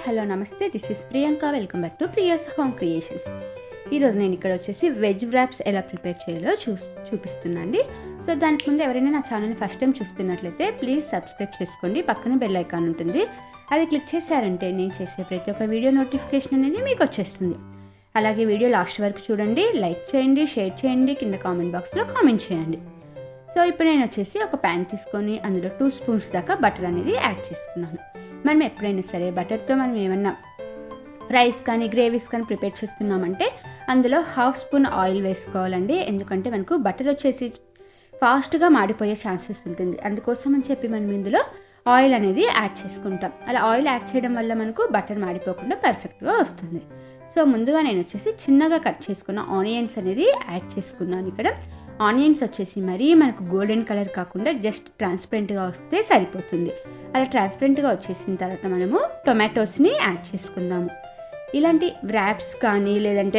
hello namaste this is Priyanka welcome back to Priya's home creations ఈరోజు నేను ఇక్కడ వచ్చేసి వెజ్ వ్రాప్స్ ఎలా ప్రిపేర్ చేయాలో చూ చూపిస్తున్నాండి సో దానికి ముందు ఎవరైనా నా ఛానల్ని ఫస్ట్ టైం చూస్తున్నట్లయితే ప్లీజ్ సబ్స్క్రైబ్ చేసుకోండి పక్కన బెల్ ఐకాన్ ఉంటుంది అది క్లిక్ చేశారంటే నేను చేసే ప్రతి ఒక్క వీడియో నోటిఫికేషన్ అనేది మీకు వచ్చేస్తుంది అలాగే వీడియో లాస్ట్ వరకు చూడండి లైక్ చేయండి షేర్ చేయండి కింద కామెంట్ బాక్స్లో కామెంట్ చేయండి సో ఇప్పుడు నేను వచ్చేసి ఒక ప్యాన్ తీసుకొని అందులో టూ స్పూన్స్ దాకా బటర్ అనేది యాడ్ చేసుకున్నాను మనం ఎప్పుడైనా సరే బటర్తో మనం ఏమన్నా రైస్ కానీ గ్రేవీస్ కానీ ప్రిపేర్ చేస్తున్నామంటే అందులో హాఫ్ స్పూన్ ఆయిల్ వేసుకోవాలండి ఎందుకంటే మనకు బటర్ వచ్చేసి ఫాస్ట్గా మాడిపోయే ఛాన్సెస్ ఉంటుంది అందుకోసం అని చెప్పి మనం ఇందులో ఆయిల్ అనేది యాడ్ చేసుకుంటాం అలా ఆయిల్ యాడ్ చేయడం వల్ల మనకు బటర్ మాడిపోకుండా పర్ఫెక్ట్గా వస్తుంది సో ముందుగా నేను వచ్చేసి చిన్నగా కట్ చేసుకున్న ఆనియన్స్ అనేది యాడ్ చేసుకున్నాను ఇక్కడ ఆనియన్స్ వచ్చేసి మరీ మనకు గోల్డెన్ కలర్ కాకుండా జస్ట్ ట్రాన్స్పరెంట్గా వస్తే సరిపోతుంది అలా ట్రాన్స్పరెంట్గా వచ్చేసిన తర్వాత మనము టొమాటోస్ని యాడ్ చేసుకుందాము ఇలాంటి వ్రాప్స్ కానీ లేదంటే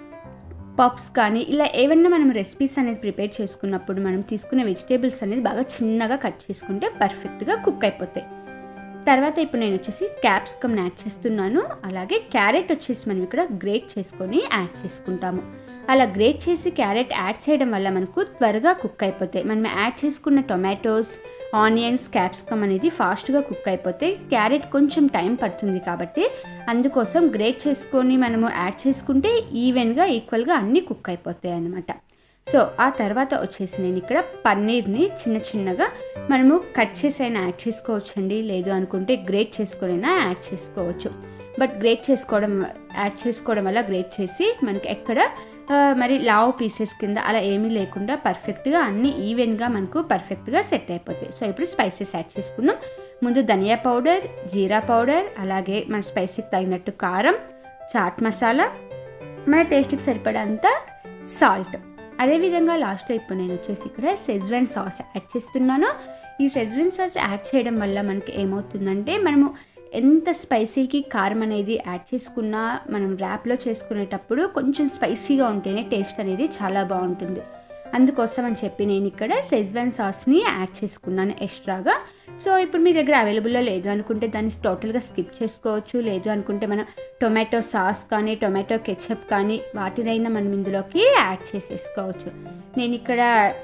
పఫ్స్ కానీ ఇలా ఏమన్నా మనం రెసిపీస్ అనేది ప్రిపేర్ చేసుకున్నప్పుడు మనం తీసుకునే వెజిటేబుల్స్ అనేది బాగా చిన్నగా కట్ చేసుకుంటే పర్ఫెక్ట్గా కుక్ అయిపోతాయి తర్వాత ఇప్పుడు నేను వచ్చేసి క్యాప్సికమ్ యాడ్ చేస్తున్నాను అలాగే క్యారెట్ వచ్చేసి మనం ఇక్కడ గ్రేట్ చేసుకొని యాడ్ చేసుకుంటాము అలా గ్రేట్ చేసి క్యారెట్ యాడ్ చేయడం వల్ల మనకు త్వరగా కుక్ అయిపోతాయి మనం యాడ్ చేసుకున్న టొమాటోస్ ఆనియన్స్ క్యాప్సికమ్ అనేది ఫాస్ట్గా కుక్ అయిపోతాయి క్యారెట్ కొంచెం టైం పడుతుంది కాబట్టి అందుకోసం గ్రేట్ చేసుకొని మనము యాడ్ చేసుకుంటే ఈవెన్గా ఈక్వల్గా అన్నీ కుక్ అయిపోతాయి అన్నమాట సో ఆ తర్వాత వచ్చేసి నేను ఇక్కడ పన్నీర్ని చిన్న చిన్నగా మనము కట్ చేసి అయినా యాడ్ చేసుకోవచ్చండి లేదు అనుకుంటే గ్రేట్ చేసుకొనైనా యాడ్ చేసుకోవచ్చు బట్ గ్రేట్ చేసుకోవడం యాడ్ చేసుకోవడం వల్ల గ్రేట్ చేసి మనకి ఎక్కడ మరి లావ్ పీసెస్ కింద అలా ఏమీ లేకుండా పర్ఫెక్ట్గా అన్ని ఈవెన్గా మనకు పర్ఫెక్ట్గా సెట్ అయిపోతాయి సో ఇప్పుడు స్పైసెస్ యాడ్ చేసుకుందాం ముందు ధనియా పౌడర్ జీరా పౌడర్ అలాగే మన స్పైసీకి తగినట్టు కారం చాట్ మసాలా మన టేస్ట్కి సరిపడంత సాల్ట్ అదేవిధంగా లాస్ట్లో ఇప్పుడు నేను వచ్చేసి ఇక్కడ సెజ్వెన్ సాస్ యాడ్ చేస్తున్నాను ఈ సెజ్వెన్ సాస్ యాడ్ చేయడం వల్ల మనకి ఏమవుతుందంటే మనము ఎంత స్పైసీకి కారం అనేది యాడ్ చేసుకున్నా మనం ర్యాప్లో చేసుకునేటప్పుడు కొంచెం స్పైసీగా ఉంటేనే టేస్ట్ అనేది చాలా బాగుంటుంది అందుకోసం అని చెప్పి నేను ఇక్కడ సెజ్వాన్ సాస్ని యాడ్ చేసుకున్నాను ఎక్స్ట్రాగా సో ఇప్పుడు మీ దగ్గర అవైలబుల్లో లేదు అనుకుంటే దాన్ని టోటల్గా స్కిప్ చేసుకోవచ్చు లేదు అనుకుంటే మనం టొమాటో సాస్ కానీ టొమాటో కెచప్ కానీ వాటినైనా మనం ఇందులోకి యాడ్ చేసేసుకోవచ్చు నేను ఇక్కడ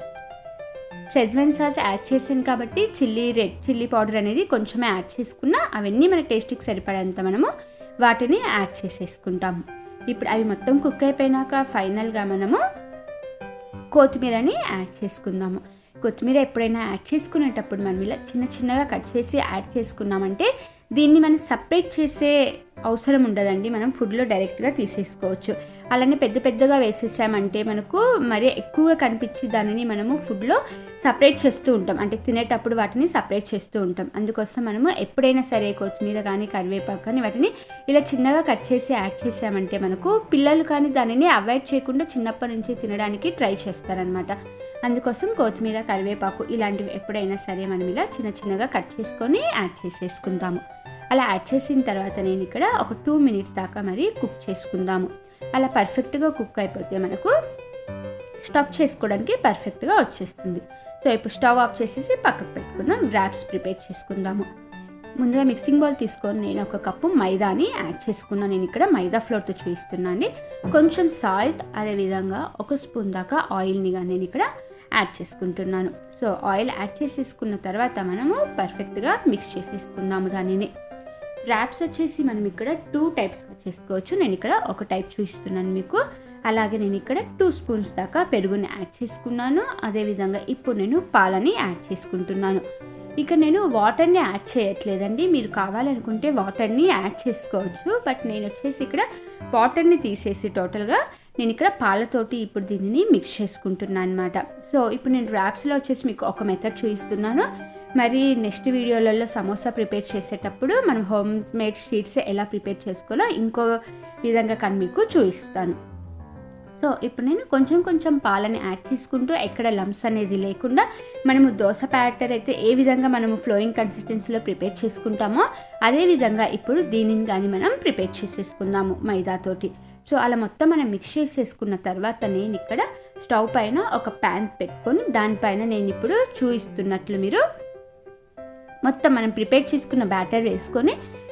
సెజ్వెన్ సాస్ యాడ్ చేసాను కాబట్టి చిల్లీ రెడ్ చిల్లీ పౌడర్ అనేది కొంచెమే యాడ్ చేసుకున్నా అవన్నీ మన టేస్ట్కి సరిపడేంత మనము వాటిని యాడ్ చేసేసుకుంటాము ఇప్పుడు అవి మొత్తం కుక్ అయిపోయినాక ఫైనల్గా మనము కొత్తిమీరని యాడ్ చేసుకుందాము కొత్తిమీర ఎప్పుడైనా యాడ్ చేసుకునేటప్పుడు మనం ఇలా చిన్న చిన్నగా కట్ చేసి యాడ్ చేసుకున్నామంటే దీన్ని మనం సపరేట్ చేసే అవసరం ఉండదండి మనం ఫుడ్లో డైరెక్ట్గా తీసేసుకోవచ్చు అలానే పెద్ద పెద్దగా వేసేసామంటే మనకు మరీ ఎక్కువగా కనిపించి దానిని మనము ఫుడ్లో సపరేట్ చేస్తూ ఉంటాం అంటే తినేటప్పుడు వాటిని సపరేట్ చేస్తూ ఉంటాం అందుకోసం మనము ఎప్పుడైనా సరే కొత్తిమీర కానీ కరివేపాకు కానీ వాటిని ఇలా చిన్నగా కట్ చేసి యాడ్ చేసామంటే మనకు పిల్లలు కానీ దానిని అవాయిడ్ చేయకుండా చిన్నప్పటి నుంచి తినడానికి ట్రై చేస్తారనమాట అందుకోసం కొత్తిమీర కరివేపాకు ఇలాంటివి ఎప్పుడైనా సరే మనం ఇలా చిన్న చిన్నగా కట్ చేసుకొని యాడ్ చేసేసుకుందాము అలా యాడ్ చేసిన తర్వాత నేను ఇక్కడ ఒక టూ మినిట్స్ దాకా మరి కుక్ చేసుకుందాము అలా పర్ఫెక్ట్గా కుక్ అయిపోతే మనకు స్టఫ్ చేసుకోవడానికి పర్ఫెక్ట్గా వచ్చేస్తుంది సో ఇప్పుడు స్టవ్ ఆఫ్ చేసేసి పక్కకు పెట్టుకుందాం ర్యాప్స్ ప్రిపేర్ చేసుకుందాము ముందుగా మిక్సింగ్ బౌల్ తీసుకొని నేను ఒక కప్పు మైదాని యాడ్ చేసుకున్నాను నేను ఇక్కడ మైదా ఫ్లోర్తో చూపిస్తున్నాను కొంచెం సాల్ట్ అదేవిధంగా ఒక స్పూన్ దాకా ఆయిల్ని కానీ నేను ఇక్కడ యాడ్ చేసుకుంటున్నాను సో ఆయిల్ యాడ్ చేసేసుకున్న తర్వాత మనము పర్ఫెక్ట్గా మిక్స్ చేసేసుకుందాము దానిని ర్యాప్స్ వచ్చేసి మనం ఇక్కడ టూ టైప్స్ చేసుకోవచ్చు నేను ఇక్కడ ఒక టైప్ చూపిస్తున్నాను మీకు అలాగే నేను ఇక్కడ టూ స్పూన్స్ దాకా పెరుగుని యాడ్ చేసుకున్నాను అదేవిధంగా ఇప్పుడు నేను పాలని యాడ్ చేసుకుంటున్నాను ఇక నేను వాటర్ని యాడ్ చేయట్లేదండి మీరు కావాలనుకుంటే వాటర్ని యాడ్ చేసుకోవచ్చు బట్ నేను వచ్చేసి ఇక్కడ వాటర్ని తీసేసి టోటల్గా నేను ఇక్కడ పాలతోటి ఇప్పుడు దీనిని మిక్స్ చేసుకుంటున్నాను అనమాట సో ఇప్పుడు నేను ర్యాప్స్లో వచ్చేసి మీకు ఒక మెథడ్ చూపిస్తున్నాను మరి నెక్స్ట్ వీడియోలలో సమోసా ప్రిపేర్ చేసేటప్పుడు మనం హోమ్ మేడ్ షీట్స్ ఎలా ప్రిపేర్ చేసుకోవాలో ఇంకో విధంగా కానీ మీకు చూపిస్తాను సో ఇప్పుడు నేను కొంచెం కొంచెం పాలని యాడ్ చేసుకుంటూ ఎక్కడ లమ్స్ అనేది లేకుండా మనము దోశ బ్యాటర్ అయితే ఏ విధంగా మనము ఫ్లోయింగ్ కన్సిస్టెన్సీలో ప్రిపేర్ చేసుకుంటామో అదే విధంగా ఇప్పుడు దీనిని కానీ మనం ప్రిపేర్ చేసేసుకుందాము మైదాతోటి సో అలా మొత్తం మనం మిక్స్ చేసేసుకున్న తర్వాత నేను ఇక్కడ స్టవ్ పైన ఒక ప్యాన్ పెట్టుకొని దానిపైన నేను ఇప్పుడు చూపిస్తున్నట్లు మీరు మొత్తం మనం ప్రిపేర్ చేసుకున్న బ్యాటర్ వేసుకొని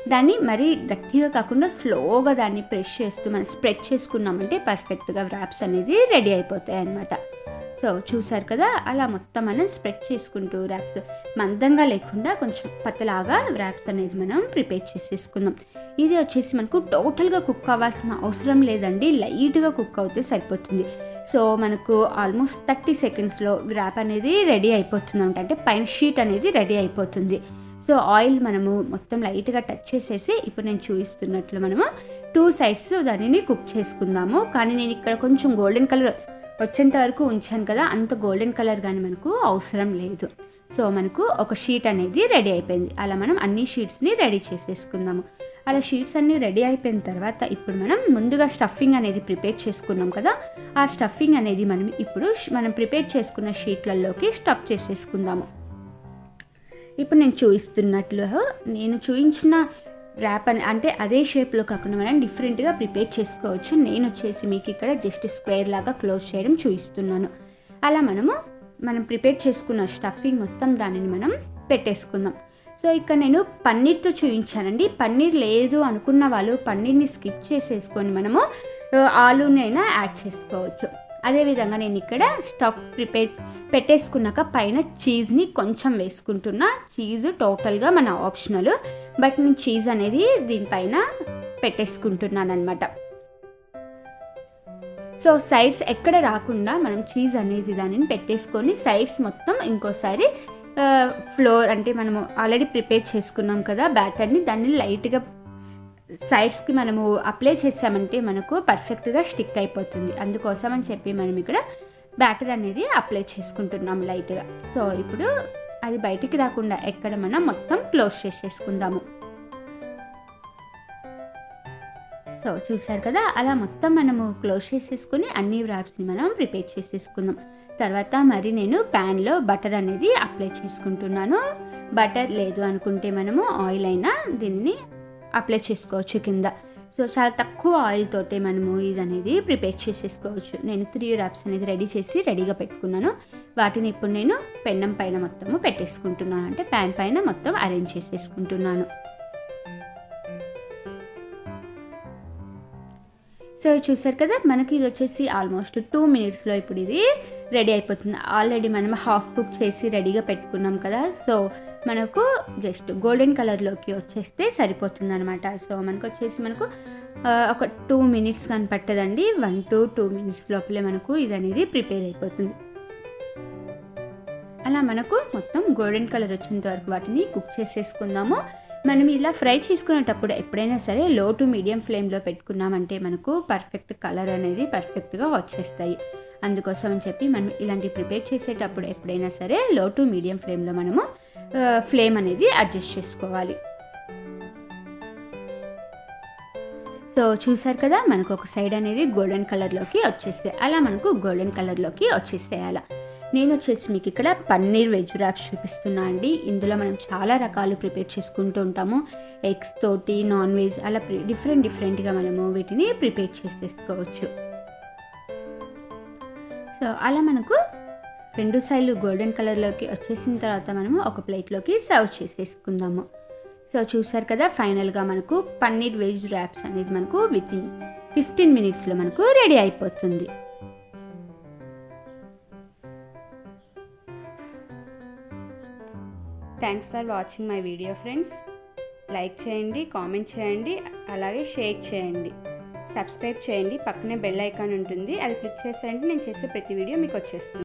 దాన్ని మరీ గట్టిగా కాకుండా స్లోగా దాన్ని ప్రెస్ చేస్తూ మనం స్ప్రెడ్ చేసుకున్నామంటే పర్ఫెక్ట్గా వ్రాప్స్ అనేది రెడీ అయిపోతాయి అన్నమాట సో చూసారు కదా అలా మొత్తం మనం స్ప్రెడ్ చేసుకుంటూ ర్యాప్స్ మందంగా లేకుండా కొంచెం పతలాగా ర్యాప్స్ అనేది మనం ప్రిపేర్ చేసేసుకుందాం ఇది వచ్చేసి మనకు టోటల్గా కుక్ అవ్వాల్సిన అవసరం లేదండి లైట్గా కుక్ అవుతే సరిపోతుంది సో మనకు ఆల్మోస్ట్ థర్టీ సెకండ్స్లో ర్యాప్ అనేది రెడీ అయిపోతుంది అనమాట అంటే పైన షీట్ అనేది రెడీ అయిపోతుంది సో ఆయిల్ మనము మొత్తం లైట్గా టచ్ చేసేసి ఇప్పుడు నేను చూపిస్తున్నట్లు మనము టూ సైడ్స్ దానిని కుక్ చేసుకుందాము కానీ నేను ఇక్కడ కొంచెం గోల్డెన్ కలర్ వచ్చేంత వరకు ఉంచాను కదా అంత గోల్డెన్ కలర్ కానీ మనకు అవసరం లేదు సో మనకు ఒక షీట్ అనేది రెడీ అయిపోయింది అలా మనం అన్ని షీట్స్ని రెడీ చేసేసుకుందాము అలా షీట్స్ అన్నీ రెడీ అయిపోయిన తర్వాత ఇప్పుడు మనం ముందుగా స్టఫింగ్ అనేది ప్రిపేర్ చేసుకున్నాం కదా ఆ స్టఫింగ్ అనేది మనం ఇప్పుడు ష్- మనం ప్రిపేర్ చేసుకున్న షీట్లలోకి స్టఫ్ చేసేసుకుందాము ఇప్పుడు నేను చూపిస్తున్నట్లు నేను చూపించిన ర్యాప్ అని అంటే అదే షేప్లో కాకుండా మనం డిఫరెంట్గా ప్రిపేర్ చేసుకోవచ్చు నేను వచ్చేసి మీకు ఇక్కడ జస్ట్ స్క్వేర్ లాగా క్లోజ్ చేయడం చూపిస్తున్నాను అలా మనము మనం ప్రిపేర్ చేసుకున్న స్టఫింగ్ మొత్తం దానిని మనం పెట్టేసుకుందాం సో ఇక్కడ నేను పన్నీర్తో చూపించానండి పన్నీర్ లేదు అనుకున్న వాళ్ళు పన్నీర్ని స్కిప్ చేసేసుకొని మనము ఆ, ఆలూనైనా యాడ్ చేసుకోవచ్చు అదేవిధంగా నేను ఇక్కడ స్టఫ్ ప్రిపేర్ పెట్టేసుకున్నాక పైన చీజ్ని కొంచెం వేసుకుంటున్నా చీజ్ టోటల్గా మన ఆప్షనల్ బట్ నేను చీజ్ అనేది దీనిపైన పెట్టేసుకుంటున్నాను అనమాట సో సైడ్స్ ఎక్కడ రాకుండా మనం చీజ్ అనేది దానిని పెట్టేసుకొని సైడ్స్ మొత్తం ఇంకోసారి ఫ్లోర్ అంటే మనము ఆల్రెడీ ప్రిపేర్ చేసుకున్నాం కదా బ్యాటర్ని దాన్ని లైట్గా సైడ్స్కి మనము అప్లై చేసామంటే మనకు పర్ఫెక్ట్గా స్టిక్ అయిపోతుంది అందుకోసం అని చెప్పి మనం ఇక్కడ బ్యాటర్ అనేది అప్లై చేసుకుంటున్నాం లైట్గా సో ఇప్పుడు అది బయటికి రాకుండా ఎక్కడ మనం మొత్తం క్లోజ్ చేసేసుకుందాము సో చూసారు కదా అలా మొత్తం మనము క్లోజ్ చేసేసుకుని అన్ని వ్రాప్స్ని మనం ప్రిపేర్ చేసేసుకుందాం తర్వాత మరి నేను ప్యాన్లో బటర్ అనేది అప్లై చేసుకుంటున్నాను బటర్ లేదు అనుకుంటే మనము ఆయిల్ అయినా దీన్ని అప్లై చేసుకోవచ్చు కింద సో చాలా తక్కువ ఆయిల్ తోటే మనము ఇది అనేది ప్రిపేర్ చేసేసుకోవచ్చు నేను త్రీ ర్యాప్స్ అనేది రెడీ చేసి రెడీగా పెట్టుకున్నాను వాటిని ఇప్పుడు నేను పెన్నం పైన మొత్తము పెట్టేసుకుంటున్నాను అంటే ప్యాన్ పైన మొత్తం అరేంజ్ చేసేసుకుంటున్నాను సో చూసారు కదా మనకి ఇది వచ్చేసి ఆల్మోస్ట్ టూ మినిట్స్లో ఇప్పుడు ఇది రెడీ అయిపోతుంది ఆల్రెడీ మనం హాఫ్ కుక్ చేసి రెడీగా పెట్టుకున్నాం కదా సో మనకు జస్ట్ గోల్డెన్ కలర్లోకి వచ్చేస్తే సరిపోతుంది అనమాట సో మనకు వచ్చేసి మనకు ఆ, ఒక టూ మినిట్స్ కానీ పట్టదండి వన్ టు టూ మినిట్స్ లోపలే మనకు ఇది అనేది ప్రిపేర్ అయిపోతుంది అలా మనకు మొత్తం గోల్డెన్ కలర్ వచ్చేంత వరకు వాటిని కుక్ చేసేసుకుందాము మనం ఇలా ఫ్రై చేసుకునేటప్పుడు ఎప్పుడైనా సరే లో టు మీడియం ఫ్లేమ్లో పెట్టుకున్నామంటే మనకు పర్ఫెక్ట్ కలర్ అనేది పర్ఫెక్ట్గా వచ్చేస్తాయి అందుకోసం అని చెప్పి మనం ఇలాంటి ప్రిపేర్ చేసేటప్పుడు ఎప్పుడైనా సరే లో టు మీడియం ఫ్లేమ్లో మనము ఫ్లేమ్ అనేది అడ్జస్ట్ చేసుకోవాలి సో చూసారు కదా మనకు ఒక సైడ్ అనేది గోల్డెన్ కలర్లోకి వచ్చేస్తాయి అలా మనకు గోల్డెన్ కలర్లోకి వచ్చేసేయాలి నేను వచ్చేసి మీకు ఇక్కడ పన్నీర్ వెజ్ ర్యాప్స్ చూపిస్తున్నా అండి ఇందులో మనం చాలా రకాలు ప్రిపేర్ చేసుకుంటూ ఉంటాము ఎగ్స్ తోటి నాన్ వెజ్ అలా డిఫరెంట్ డిఫరెంట్గా మనము వీటిని ప్రిపేర్ చేసేసుకోవచ్చు సో అలా మనకు రెండు సైడ్లు గోల్డెన్ కలర్లోకి వచ్చేసిన తర్వాత మనము ఒక ప్లేట్లోకి సర్వ్ చేసేసుకుందాము సో చూసారు కదా ఫైనల్గా మనకు పన్నీర్ వెజ్ ర్యాప్స్ అనేది మనకు విత్ ఇన్ ఫిఫ్టీన్ మినిట్స్లో మనకు రెడీ అయిపోతుంది thanks for watching my video friends like చేయండి కామెంట్ చేయండి అలాగే షేర్ చేయండి సబ్స్క్రైబ్ చేయండి పక్కనే బెల్ ఐకాన్ ఉంటుంది అది క్లిక్ చేసారంటే నేను చేసే ప్రతి వీడియో మీకు వచ్చేస్తుంది